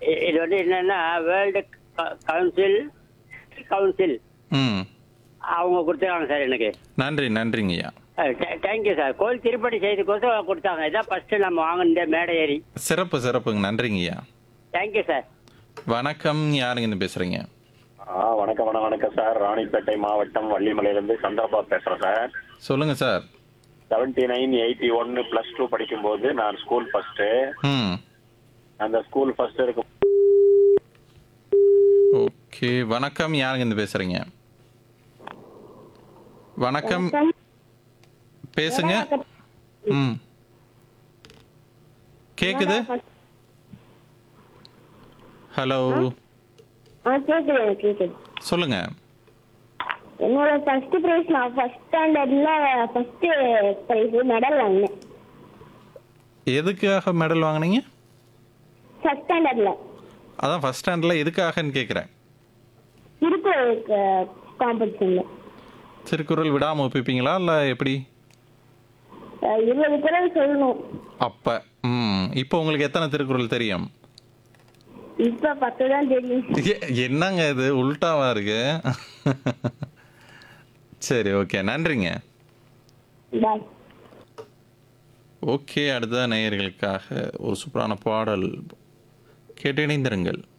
இ- இது வந்து என்னன்னா வேர்ல்டு கவுன்சில் கவுன்சில் ம் அவங்க கொடுத்துருக்காங்க சார் எனக்கு நன்றி நன்றிங்கய்யா தேங்க்யூ சார் கோயில் திருப்பணி செய்துக்கோசம் கொடுத்தாங்க இதான் ஃபர்ஸ்ட் நம்ம வாங்கின மேடை ஏறி சிறப்பு சிறப்புங்க நன்றிங்கய்யா தேங்க்யூ சார் வணக்கம் யாருங்க இருந்து பேசுறீங்க ஆ வணக்கம் வணக்கம் வணக்கம் சார் ராணிப்பேட்டை மாவட்டம் வள்ளிமலையிலிருந்து சந்திரபாபு பேசுறேன் சார் சொல்லுங்க சார் செவன்டி நைன் எயிட்டி ஒன்னு பிளஸ் டூ படிக்கும்போது நான் ஸ்கூல் ஃபர்ஸ்ட் ம் அந்த ஸ்கூல் ஃபர்ஸ்ட் இருக்கும் ஓகே வணக்கம் யாருங்க இருந்து பேசுறீங்க வணக்கம் பேசுங்க ம் கேக்குது ஹலோ ஆ கேக்குது எனக்கு கேக்குது சொல்லுங்க என்னோட ஃபர்ஸ்ட் ப்ரைஸ் நான் ஃபர்ஸ்ட் ஸ்டாண்டர்ட்ல ஃபர்ஸ்ட் ப்ரைஸ் மெடல் வாங்கினேன் எதுக்காக மெடல் வாங்குனீங்க ஃபர்ஸ்ட் ஸ்டாண்டர்ட்ல அதான் ஃபர்ஸ்ட் ஸ்டாண்டர்டில் எதுக்காகன்னு கேட்குறேன் திருக்குறள் காம்படிஷன்ல திருக்குறள் விடாமல் ஒப்பிப்பீங்களா இல்லை எப்படி இருபது குரல் சொல்லணும் அப்போ ம் இப்போ உங்களுக்கு எத்தனை திருக்குறள் தெரியும் இப்ப பத்து தான் தெரியும் எ- என்னங்க இது உல்டாவா இருக்கு சரி ஓகே நன்றிங்க பாய் ஓகே அடுத்த நேயர்களுக்காக ஒரு சூப்பரான பாடல் கேட்டு இணைந்திருங்கள்